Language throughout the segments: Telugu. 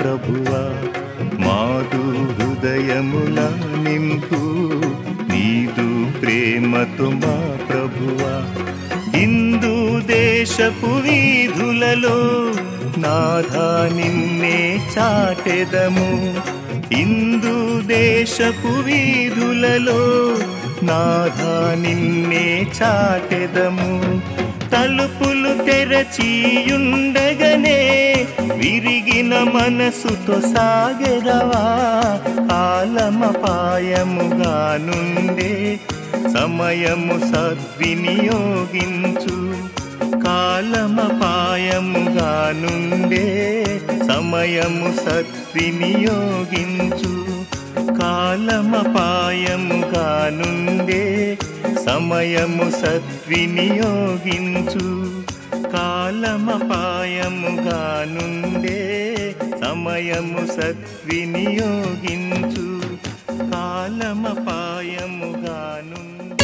ప్రభువా మాదు హృదయముల నింపు నీదు ప్రేమతో మా ప్రభువా హిందూ దేశపు వీధులలో నాథా నిన్నే చాటెదము హిందూ దేశపు వీధులలో నాథా నిన్నే చాటెదము తలుపులు తెరచియుండగనే విరిగిన మనసుతో సాగరవా కాలమపాయముగా నుండే సమయము సద్వినియోగించు కాలమపాయముగా నుండే సమయము సద్వినియోగించు కాలమపాయముగా నుండే సమయము సద్వినియోగించు కాలమపాయముగా నుండే సమయము సద్వినియోగించు కాలమపాయముగా నుండే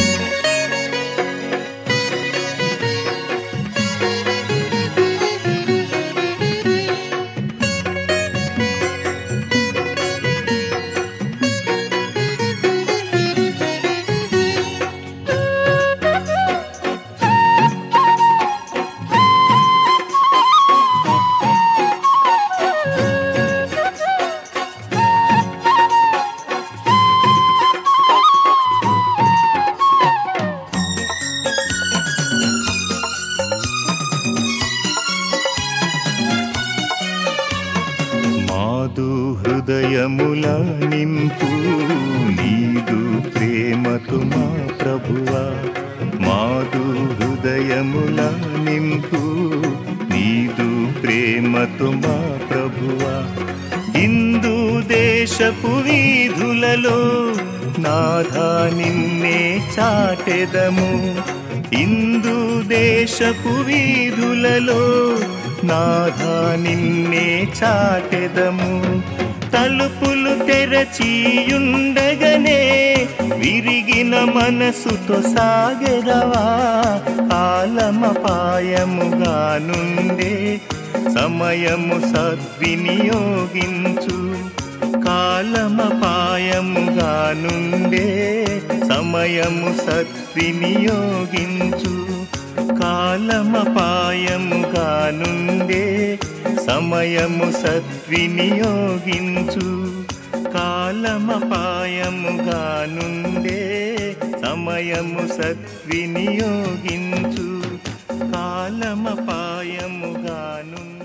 మాదు హృదయముల నింపు నీదు ప్రేమతో మా ప్రభువా మాదు హృదయముల నింపు నీదు ప్రేమతో మా ప్రభువా హిందూ దేశపు వీధులలో నాథా నిన్నే చాటెదము హిందూ దేశపు వీధులలో నాథా నిన్నే చాటెదము తలుపులు తెరచియుండగనే విరిగిన మనసుతో సాగరవా కాలమపాయముగా నుండే సమయము సద్వినియోగించు కాలమపాయముగా నుండే సమయము సద్వినియోగించు కాలమపాయముగా నుండే సమయము సద్వినియోగించు కాలమపాయముగా నుండే సమయము సద్వినియోగించు కాలమపాయముగా నుండే